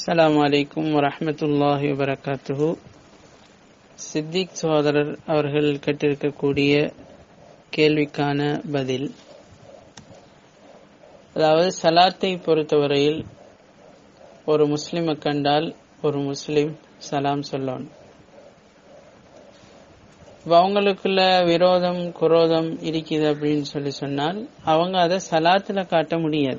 அஸ்ஸலாமு அலைக்கும் வரஹ்மத்துல்லாஹி வபரகாத்துஹு சித்திக் சகோதரர் அவர்கள் கேட்டிருக்கக்கூடிய கேள்விக்கான பதில் அதாவது சலாத்தை பொறுத்தவரையில் ஒரு முஸ்லிமை கண்டால் ஒரு முஸ்லிம் சலாம் சொல்லணும் இப்ப அவங்களுக்குள்ள விரோதம் குரோதம் இருக்குது அப்படின்னு சொல்லி சொன்னால் அவங்க அதை சலாத்துல காட்ட முடியாது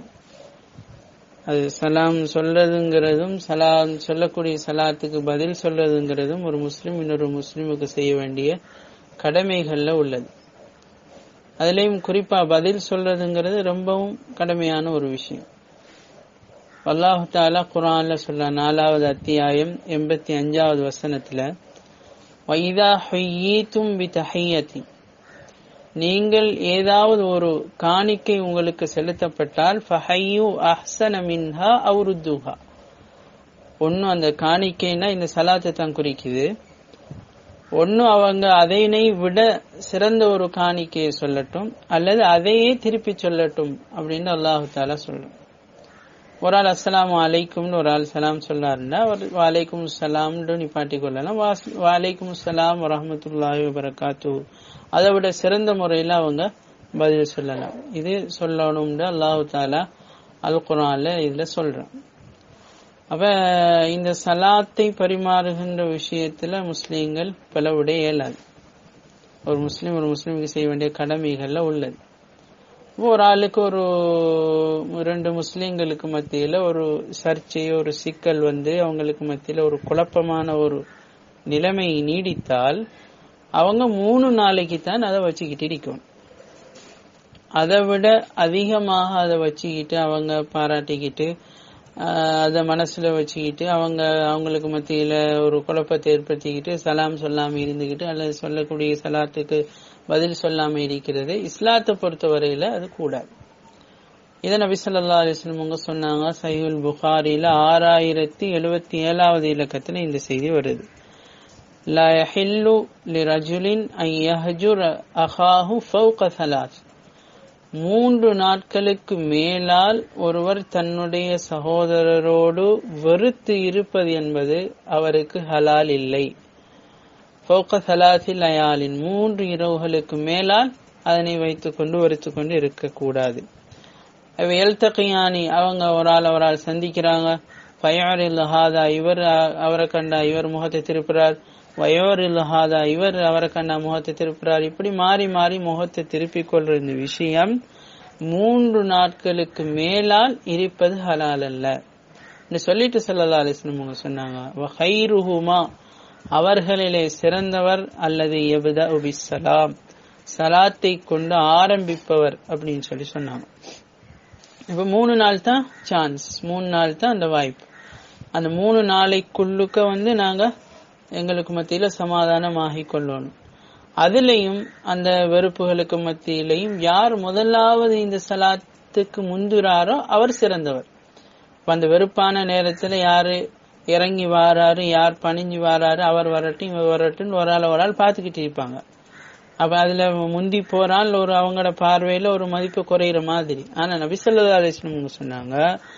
அது சலாம் சொல்றதுங்கிறதும் சலாம் சொல்லக்கூடிய சலாத்துக்கு பதில் சொல்றதுங்கிறதும் ஒரு முஸ்லிம் இன்னொரு முஸ்லிமுக்கு செய்ய வேண்டிய கடமைகள்ல உள்ளது அதுலயும் குறிப்பா பதில் சொல்றதுங்கிறது ரொம்பவும் கடமையான ஒரு விஷயம் அல்லாஹு தாலா குரான்ல சொல்ல நாலாவது அத்தியாயம் எண்பத்தி அஞ்சாவது வசனத்துல வைதா ஹொய்யீத்தும் விதஹையத்தி நீங்கள் ஏதாவது ஒரு காணிக்கை உங்களுக்கு செலுத்தப்பட்டால் ஃபஹையு அஹ்சன மின்ஹா அவுருத்துஹா ஒன்னு அந்த காணிக்கைனா இந்த சலாத்தை தான் குறிக்குது ஒன்னு அவங்க அதனை விட சிறந்த ஒரு காணிக்கையை சொல்லட்டும் அல்லது அதையே திருப்பி சொல்லட்டும் அப்படின்னு அல்லாஹு தாலா சொல்லும் ஒரு ஆள் அஸ்லாம் அலைக்கும்னு ஒரு ஆள் சலாம் சொல்லாருன்னா ஒரு வாலைக்கும் சலாம்னு நிப்பாட்டி கொள்ளலாம் வாலைக்கும் சலாம் வரமத்துல்லாஹி வரகாத்து அதை விட சிறந்த முறையில் அவங்க பதில் சொல்லலாம் இது சொல்லணும்னு அல்லாஹு தாலா அல் குரான்ல இதுல சொல்றான் அப்ப இந்த சலாத்தை பரிமாறுகின்ற விஷயத்துல முஸ்லீம்கள் பிளவுட இயலாது ஒரு முஸ்லீம் ஒரு முஸ்லீமுக்கு செய்ய வேண்டிய கடமைகள்ல உள்ளது ஒரு ஆளுக்கு ஒரு ரெண்டு முஸ்லீம்களுக்கு மத்தியில ஒரு சர்ச்சை ஒரு சிக்கல் வந்து அவங்களுக்கு மத்தியில ஒரு குழப்பமான ஒரு நிலைமை நீடித்தால் அவங்க மூணு நாளைக்கு தான் அதை வச்சுக்கிட்டு இருக்கணும் அதை விட அதிகமாக அதை வச்சுக்கிட்டு அவங்க பாராட்டிக்கிட்டு அதை மனசுல வச்சுக்கிட்டு அவங்க அவங்களுக்கு மத்தியில ஒரு குழப்பத்தை ஏற்படுத்திக்கிட்டு சலாம் சொல்லாம இருந்துகிட்டு அல்லது சொல்லக்கூடிய சலாத்துக்கு பதில் சொல்லாம இருக்கிறது இஸ்லாத்தை பொறுத்த வரையில அது கூடாது இதை நபி சொல்லா அலிஸ்லம் அவங்க சொன்னாங்க சஹிவுல் புகாரில ஆறாயிரத்தி எழுபத்தி ஏழாவது இலக்கத்துல இந்த செய்தி வருது لا يحل لرجل أن يهجر أخاه فوق ثلاث மூன்று நாட்களுக்கு மேலால் ஒருவர் தன்னுடைய சகோதரரோடு வெறுத்து இருப்பது என்பது அவருக்கு ஹலால் இல்லை ஃபோக்க சலாத்தில் அயாலின் மூன்று இரவுகளுக்கு மேலால் அதனை வைத்துக் கொண்டு வெறுத்து கொண்டு இருக்கக்கூடாது எல்தகையானி அவங்க ஒரு ஆள் ஒரு ஆள் சந்திக்கிறாங்க பயரில் ஹாதா இவர் அவரை கண்டா இவர் முகத்தை திருப்புறார் வயோரில் ஹாதா இவர் அவரை கண்டா முகத்தை திருப்புறார் இப்படி மாறி மாறி முகத்தை திருப்பிக் கொள்ற இந்த விஷயம் மூன்று நாட்களுக்கு மேலால் இருப்பது ஹலால் அல்ல சொல்லிட்டு சொல்லலா அலிஸ்லம் சொன்னாங்க அவர்களிலே சிறந்தவர் அல்லது எபுதா உபிசலாம் சலாத்தை கொண்டு ஆரம்பிப்பவர் அப்படின்னு சொல்லி சொன்னாங்க இப்ப மூணு நாள் தான் சான்ஸ் மூணு நாள் தான் அந்த வாய்ப்பு அந்த மூணு நாளைக்குள்ளுக்க வந்து நாங்க எங்களுக்கு மத்தியில சமாதானம் ஆகிக் கொள்ளணும் அதுலயும் அந்த வெறுப்புகளுக்கு மத்தியிலையும் யார் முதலாவது இந்த சலாத்துக்கு முந்துறாரோ அவர் சிறந்தவர் அந்த வெறுப்பான நேரத்துல யாரு இறங்கி வாராரு யார் பணிஞ்சு வாராரு அவர் வரட்டும் இவர் வரட்டும் ஒரு ஆள் ஒரு ஆள் பார்த்துக்கிட்டு இருப்பாங்க அப்ப அதுல முந்தி போறால் ஒரு அவங்களோட பார்வையில ஒரு மதிப்பு குறையிற மாதிரி ஆனா நபிசல்லா அலிஸ்லம் சொன்னாங்க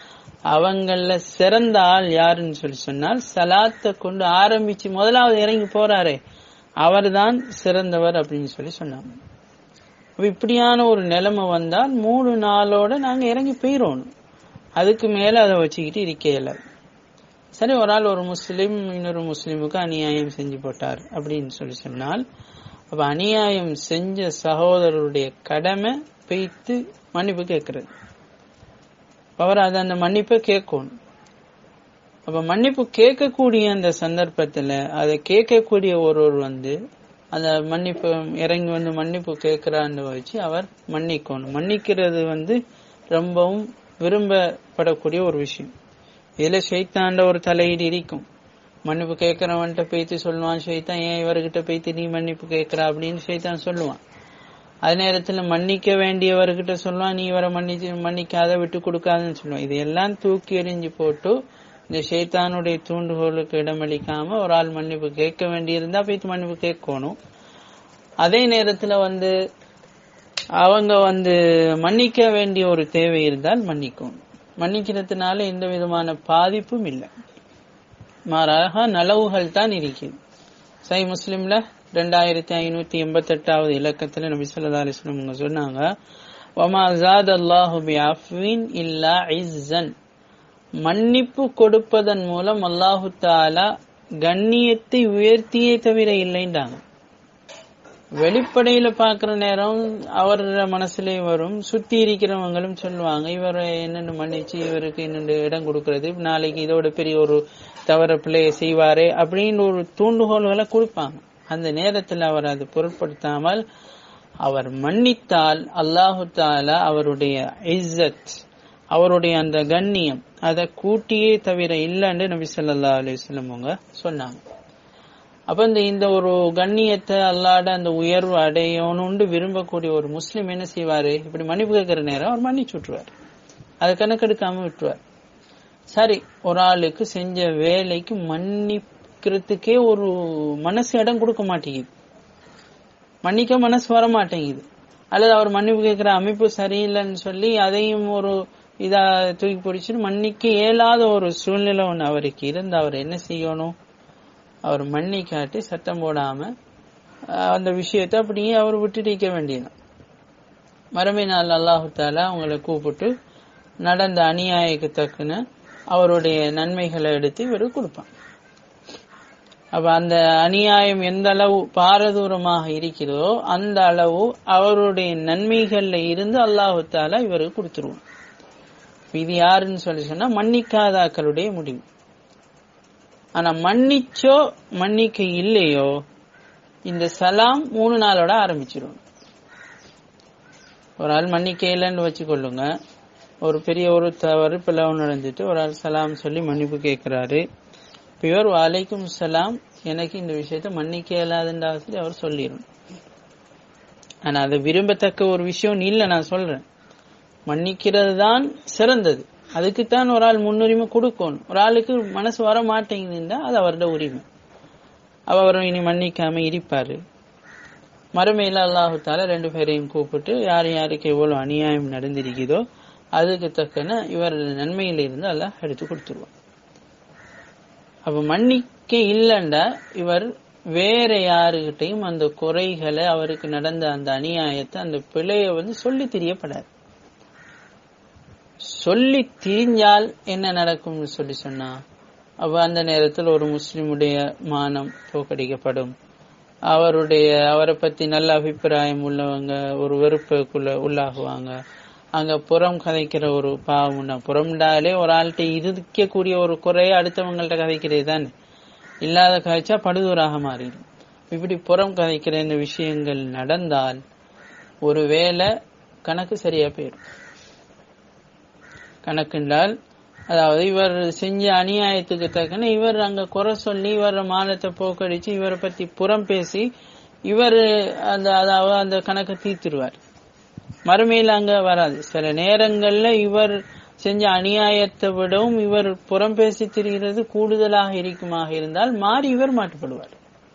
அவங்கள சிறந்த ஆள் யாருன்னு சொல்லி சொன்னால் சலாத்தை கொண்டு ஆரம்பிச்சு முதலாவது இறங்கி போறாரே அவர் தான் சிறந்தவர் அப்படின்னு சொல்லி சொன்னாங்க இப்படியான ஒரு நிலைமை வந்தால் மூணு நாளோட நாங்க இறங்கி போயிடணும் அதுக்கு மேல அதை வச்சுக்கிட்டு இருக்கையில சரி ஒரு ஆள் ஒரு முஸ்லீம் இன்னொரு முஸ்லீமுக்கு அநியாயம் செஞ்சு போட்டார் அப்படின்னு சொல்லி சொன்னால் அப்ப அநியாயம் செஞ்ச சகோதரருடைய கடமை பெய்த்து மன்னிப்பு கேட்கறது அவர் அதை அந்த மன்னிப்பை கேட்கணும் அப்ப மன்னிப்பு கேட்கக்கூடிய அந்த சந்தர்ப்பத்துல அதை கேட்கக்கூடிய ஒருவர் வந்து அந்த மன்னிப்பு இறங்கி வந்து மன்னிப்பு கேட்கிறான்னு வச்சு அவர் மன்னிக்கணும் மன்னிக்கிறது வந்து ரொம்பவும் விரும்பப்படக்கூடிய ஒரு விஷயம் இதுல ஷைத்தாண்ட ஒரு தலையீடு இருக்கும் மன்னிப்பு கேட்கிறவன்ட்ட பேத்து சொல்லுவான் ஷைத்தான் ஏன் இவர்கிட்ட பேத்து நீ மன்னிப்பு கேட்கிற அப்படின்னு ஷைத்தான் சொல்லுவான் அதே நேரத்துல மன்னிக்க வேண்டியவர்கிட்ட சொல்லுவான் நீ இவரை மன்னிச்சு மன்னிக்காத விட்டு கொடுக்காதுன்னு சொல்லுவான் இதையெல்லாம் தூக்கி எறிஞ்சு போட்டு இந்த ஷைத்தானுடைய தூண்டுகோலுக்கு இடமளிக்காம ஒரு ஆள் மன்னிப்பு கேட்க வேண்டியிருந்தா போய்த்து மன்னிப்பு கேட்கணும் அதே நேரத்துல வந்து அவங்க வந்து மன்னிக்க வேண்டிய ஒரு தேவை இருந்தால் மன்னிக்கணும் மன்னிக்கிறதுனால எந்த விதமான பாதிப்பும் இல்லை மாறாக நலவுகள் தான் இருக்குது சை முஸ்லிம்ல ரெண்டாயிரத்தி ஐநூத்தி எண்பத்தி எட்டாவது இலக்கத்துல நபி சொல்லா அலிஸ்லம் அவங்க சொன்னாங்க வமா ஜாத் அல்லாஹு பி அஃபின் இல்லா இஸ்ஸன் மன்னிப்பு கொடுப்பதன் மூலம் அல்லாஹு தாலா கண்ணியத்தை உயர்த்தியே தவிர இல்லைன்றாங்க வெளிப்படையில பாக்குற நேரம் அவர் மனசுலே வரும் சுத்தி இருக்கிறவங்களும் சொல்லுவாங்க இவரை என்னென்னு மன்னிச்சு இவருக்கு என்னென்னு இடம் கொடுக்கறது நாளைக்கு இதோட பெரிய ஒரு தவற பிள்ளைய செய்வாரே அப்படின்னு ஒரு தூண்டுகோள்களை கொடுப்பாங்க அந்த நேரத்தில் அவர் அதை பொருட்படுத்தாமல் அவர் மன்னித்தால் அல்லாஹு தாலா அவருடைய இஸ்ஸத் அவருடைய அந்த கண்ணியம் அதை கூட்டியே தவிர இல்லைன்னு நபி சொல்லா அலிஸ்லம் அவங்க சொன்னாங்க அப்ப இந்த இந்த ஒரு கண்ணியத்தை அல்லாட அந்த உயர்வு அடையணும்னு விரும்பக்கூடிய ஒரு முஸ்லீம் என்ன செய்வாரு இப்படி மன்னிப்பு கேட்கிற நேரம் அவர் மன்னிச்சு விட்டுருவார் அதை கணக்கெடுக்காம விட்டுருவார் சரி ஒரு ஆளுக்கு செஞ்ச வேலைக்கு மன்னிக்கிறதுக்கே ஒரு மனசு இடம் கொடுக்க மாட்டேங்குது மன்னிக்க மனசு வர மாட்டேங்குது அல்லது அவர் மன்னிப்பு கேட்கிற அமைப்பு சரியில்லைன்னு சொல்லி அதையும் ஒரு இதா தூக்கி பிடிச்சிட்டு மன்னிக்க இயலாத ஒரு சூழ்நிலை ஒன்று அவருக்கு இருந்து அவர் என்ன செய்யணும் அவர் மண்ணை காட்டி சட்டம் போடாம அந்த விஷயத்தை அப்படியே அவர் விட்டுட்டு இருக்க வேண்டியது மறுமை நாள் அல்லாஹு தாலா அவங்களை கூப்பிட்டு நடந்த அநியாயக்கு தக்குன அவருடைய நன்மைகளை எடுத்து இவர் கொடுப்பான் அப்ப அந்த அநியாயம் எந்த அளவு பாரதூரமாக இருக்கிறதோ அந்த அளவு அவருடைய நன்மைகள்ல இருந்து அல்லாஹு தாலா இவருக்கு கொடுத்துருவோம் இது யாருன்னு சொல்லி சொன்னா மன்னிக்காதாக்களுடைய முடிவு ஆனா மன்னிச்சோ மன்னிக்க இல்லையோ இந்த சலாம் மூணு நாளோட ஆரம்பிச்சிடும் ஒரு ஆள் மன்னிக்க இல்லைன்னு வச்சுக்கொள்ளுங்க ஒரு பெரிய ஒரு தவறு பிளவு நடந்துட்டு ஒரு ஆள் சலாம் சொல்லி மன்னிப்பு கேட்கிறாரு பியோர் வாலைக்கும் சலாம் எனக்கு இந்த விஷயத்த மன்னிக்க இயலாதுன்ற சொல்லி அவர் சொல்லிடும் ஆனா அது விரும்பத்தக்க ஒரு விஷயம் இல்லை நான் சொல்றேன் மன்னிக்கிறது தான் சிறந்தது அதுக்குத்தான் ஒரு ஆள் முன்னுரிமை கொடுக்கணும் ஒரு ஆளுக்கு மனசு வர மாட்டேங்குதுன்னா அது அவரோட உரிமை அவர் இனி மன்னிக்காம இருப்பாரு மறுமையில அல்லாஹுத்தால ரெண்டு பேரையும் கூப்பிட்டு யார் யாருக்கு எவ்வளவு அநியாயம் நடந்திருக்குதோ அதுக்கு தக்கன இவர் நன்மையில இருந்து அல்லாஹ் எடுத்து கொடுத்துருவான் அப்ப மன்னிக்க இல்லைண்டா இவர் வேற யாருகிட்டையும் அந்த குறைகளை அவருக்கு நடந்த அந்த அநியாயத்தை அந்த பிழைய வந்து சொல்லி தெரியப்படாது சொல்லி திரிஞ்சால் என்ன நடக்கும்னு சொல்லி சொன்னா அப்ப அந்த நேரத்தில் ஒரு முஸ்லிமுடைய மானம் போக்கடிக்கப்படும் அவருடைய அவரை பத்தி நல்ல அபிப்பிராயம் உள்ளவங்க ஒரு வெறுப்புக்குள்ள உள்ளாகுவாங்க அங்க புறம் கதைக்கிற ஒரு பாவம் புறம்டாலே ஒரு ஆள்கிட்ட இருக்கக்கூடிய ஒரு குறைய அடுத்தவங்கள்ட்ட கதைக்கிறது தானே இல்லாத காய்ச்சா படுதூராக மாறிடும் இப்படி புறம் கதைக்கிற இந்த விஷயங்கள் நடந்தால் ஒருவேளை கணக்கு சரியா போயிடும் கணக்குண்டால் அதாவது இவர் செஞ்ச அநியாயத்துக்கு தக்கன இவர் அங்க குறை சொல்லி இவர் மானத்தை போக்கடிச்சு இவரை பத்தி புறம் பேசி இவர் அந்த அதாவது அந்த கணக்கை தீர்த்துருவார் மறுமையில் அங்க வராது சில நேரங்கள்ல இவர் செஞ்ச அநியாயத்தை விடவும் இவர் புறம் பேசி திரிகிறது கூடுதலாக இருக்குமாக இருந்தால் மாறி இவர் மாட்டுப்படுவார்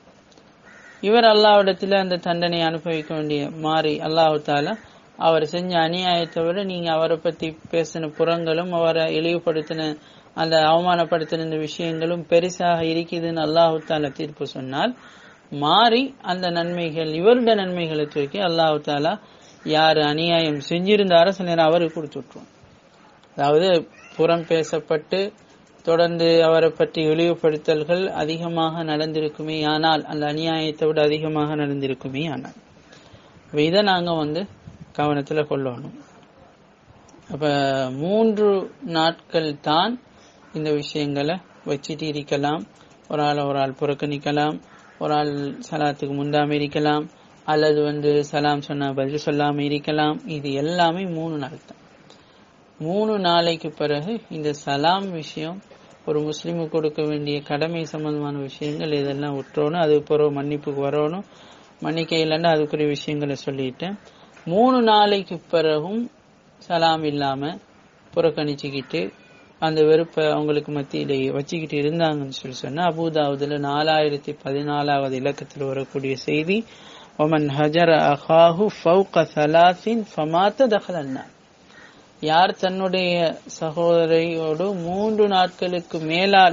இவர் அல்லாவிடத்துல அந்த தண்டனை அனுபவிக்க வேண்டிய மாறி அல்லாஹு தாலா அவர் செஞ்ச அநியாயத்தை விட நீங்க அவரை பத்தி பேசின புறங்களும் அவரை இழிவுபடுத்தின அந்த அவமானப்படுத்தின இந்த விஷயங்களும் பெருசாக இருக்குதுன்னு அல்லாஹு தாலா தீர்ப்பு சொன்னால் மாறி அந்த நன்மைகள் இவருடைய நன்மைகளை தூக்கி அல்லாஹு தாலா யாரு அநியாயம் செஞ்சிருந்தாரோ சில நேரம் அவருக்கு கொடுத்து விட்டுருவோம் அதாவது புறம் பேசப்பட்டு தொடர்ந்து அவரை பற்றி இழிவுபடுத்தல்கள் அதிகமாக நடந்திருக்குமே ஆனால் அந்த அநியாயத்தை விட அதிகமாக நடந்திருக்குமே ஆனால் இதை நாங்க வந்து கவனத்துல கொள்ளணும் அப்ப மூன்று நாட்கள் தான் இந்த விஷயங்களை வச்சுட்டு இருக்கலாம் ஒரு ஆள் ஒரு ஆள் புறக்கணிக்கலாம் ஒரு ஆள் சலாத்துக்கு முந்தாம இருக்கலாம் அல்லது வந்து சலாம் சொன்னா பதில் சொல்லாம இருக்கலாம் இது எல்லாமே மூணு நாள் தான் மூணு நாளைக்கு பிறகு இந்த சலாம் விஷயம் ஒரு முஸ்லீமுக்கு கொடுக்க வேண்டிய கடமை சம்பந்தமான விஷயங்கள் இதெல்லாம் விட்டுறணும் அது பிறகு மன்னிப்புக்கு வரணும் மன்னிக்க இல்லைன்னா அதுக்குரிய விஷயங்களை சொல்லிட்டேன் மூணு நாளைக்கு பிறகும் சலாம் இல்லாம புறக்கணிச்சுக்கிட்டு அந்த வெறுப்பை அவங்களுக்கு மத்தியிலே வச்சுக்கிட்டு இருந்தாங்கன்னு சொல்லி சொன்னா அபுதாவுதுல நாலாயிரத்தி பதினாலாவது இலக்கத்தில் வரக்கூடிய செய்தி ஒமன் ஹஜர அஹாஹு ஃபவுக சலாசின் ஃபமாத்த தஹலன்னா யார் தன்னுடைய சகோதரியோடு மூன்று நாட்களுக்கு மேலால்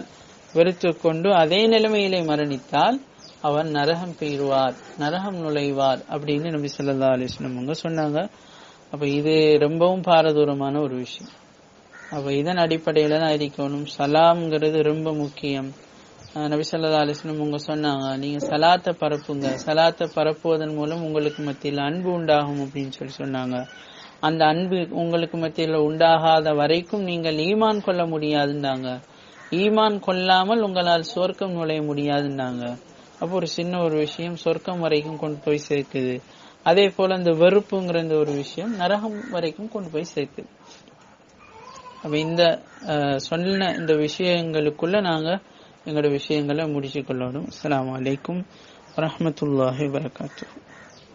வெறுத்து கொண்டு அதே நிலைமையிலே மரணித்தால் அவர் நரகம் பெய்வார் நரகம் நுழைவார் அப்படின்னு நபி ஸல்லல்லாஹு அலைஹி வஸல்லம் அவங்க சொன்னாங்க அப்ப இது ரொம்பவும் பாரதூரமான ஒரு விஷயம் அப்ப இதன் அடிப்படையில தான் இருக்கணும் சலாம்ங்கிறது ரொம்ப முக்கியம் அஹ் நபி ஸல்லல்லாஹு அலைஹி வஸல்லம் அவங்க சொன்னாங்க நீங்க சலாத்தை பரப்புங்க சலாத்தை பரப்புவதன் மூலம் உங்களுக்கு மத்தியில் அன்பு உண்டாகும் அப்படின்னு சொல்லி சொன்னாங்க அந்த அன்பு உங்களுக்கு மத்தியில் உண்டாகாத வரைக்கும் நீங்கள் ஈமான் கொள்ள முடியாதுன்னாங்க ஈமான் கொள்ளாமல் உங்களால் சொர்க்கம் நுழைய முடியாதுன்னாங்க அப்போ ஒரு சின்ன ஒரு விஷயம் சொர்க்கம் வரைக்கும் கொண்டு போய் சேர்க்குது அதே போல இந்த வெறுப்புங்கிற இந்த ஒரு விஷயம் நரகம் வரைக்கும் கொண்டு போய் சேர்க்குது அப்ப இந்த அஹ், சொன்ன இந்த விஷயங்களுக்குள்ள நாங்க எங்களோட விஷயங்களை முடிச்சு கொள்ளணும் அஸ்ஸலாமு அலைக்கும் வரஹ்மத்துல்லாஹி வபரகாத்துஹு